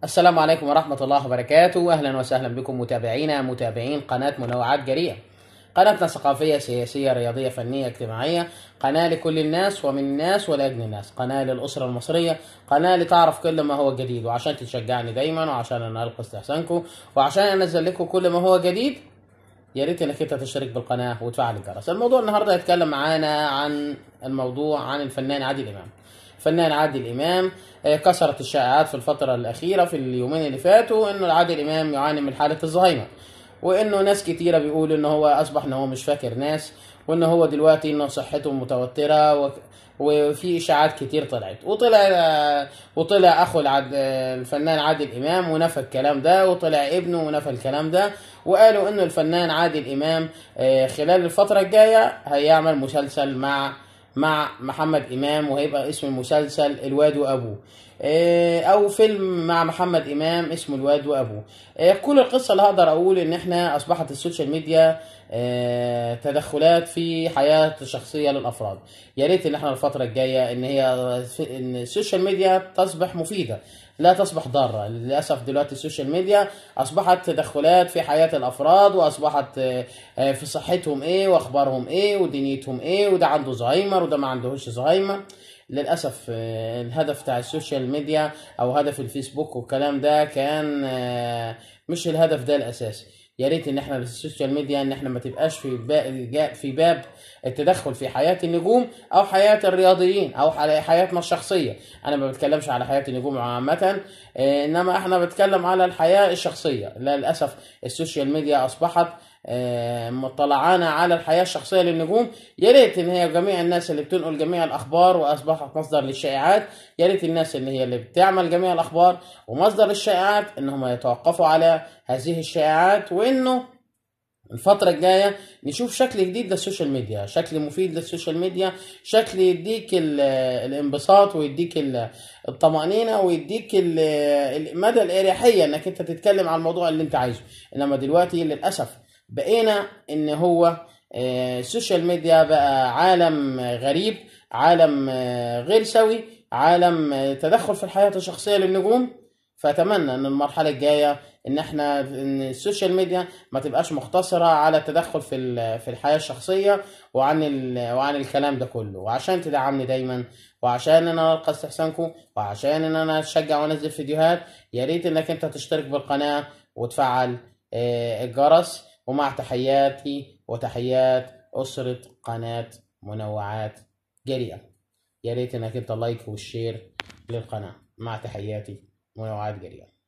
السلام عليكم ورحمة الله وبركاته أهلا وسهلا بكم متابعينا متابعين قناة منوعات جريئة قناتنا ثقافية سياسية رياضية فنية اجتماعية قناة لكل الناس ومن الناس ولأجل الناس قناة للأسرة المصرية قناة لتعرف كل ما هو جديد وعشان تشجعني دايما وعشان أنا ألقى استحسانكم وعشان أنزل لكم كل ما هو جديد يا ريت انك انت تشترك بالقناه وتفعل الجرس الموضوع النهارده هيتكلم معانا عن الموضوع عن الفنان عادل امام الفنان عادل امام آه، كثرت الشائعات في الفتره الاخيره في اليومين اللي فاتوا انه عادل امام يعاني من حاله الزهايمر وانه ناس كتيره بيقولوا ان هو اصبح ان هو مش فاكر ناس وان هو دلوقتي انه صحته متوتره و... وفي اشاعات كتير طلعت وطلع آه، وطلع اخو العد... آه، الفنان عادل امام ونفى الكلام ده وطلع ابنه ونفى الكلام ده وقالوا انه الفنان عادل امام آه، خلال الفتره الجايه هيعمل مسلسل مع مع محمد امام وهيبقى اسم المسلسل الواد وابوه آه، او فيلم مع محمد امام اسمه الواد وابوه آه، كل القصه اللي هقدر اقول ان احنا اصبحت السوشيال ميديا آه، تدخلات في حياه شخصيه للافراد يا ريت ان احنا الفتره الجايه ان هي ان السوشيال ميديا تصبح مفيده لا تصبح ضاره للاسف دلوقتي السوشيال ميديا اصبحت تدخلات في حياه الافراد واصبحت آه، آه، في صحتهم ايه واخبارهم ايه ودنيتهم ايه وده عنده زهايمر وده ما عندهوش زهايمر للاسف آه، الهدف بتاع السوشيال ميديا او هدف الفيسبوك والكلام ده كان آه، مش الهدف ده الاساسي يا ريت ان احنا السوشيال ميديا ان احنا ما تبقاش في باب جا- في باب التدخل في حياه النجوم او حياه الرياضيين او حي- حياتنا الشخصيه انا ما بتكلمش على حياه النجوم عامه آه، انما احنا بنتكلم على الحياه الشخصيه للاسف السوشيال ميديا اصبحت آه، مطلعانا على الحياه الشخصيه للنجوم يا ريت ان هي جميع الناس اللي بتنقل جميع الاخبار واصبحت مصدر للشائعات يا ريت الناس اللي هي اللي بتعمل جميع الاخبار ومصدر الشائعات ان هم يتوقفوا على هذه الشائعات وانه الفترة الجاية نشوف شكل جديد للسوشيال ميديا شكل مفيد للسوشيال ميديا شكل يديك ال- الانبساط ويديك ال- الطمأنينة ويديك ال- ال- مدى الإريحية انك انت تتكلم عن الموضوع اللي انت عايزه انما دلوقتي للأسف بقينا ان هو آه، السوشيال ميديا بقى عالم غريب عالم آه، غير سوي عالم آه، تدخل في الحياة الشخصية للنجوم فأتمنى ان المرحلة الجاية ان احنا ان السوشيال ميديا ما تبقاش مقتصرة على التدخل في ال- في الحياة الشخصية وعن ال- وعن الكلام ده كله وعشان تدعمني دايما وعشان انا القى استحسانكم وعشان ان انا اشجع وانزل فيديوهات يا ريت انك انت تشترك بالقناة وتفعل آه، الجرس ومع تحياتي وتحيات أسرة قناة منوعات جريئة يا ريت انك انت لايك والشير للقناة مع تحياتي منوعات جريئة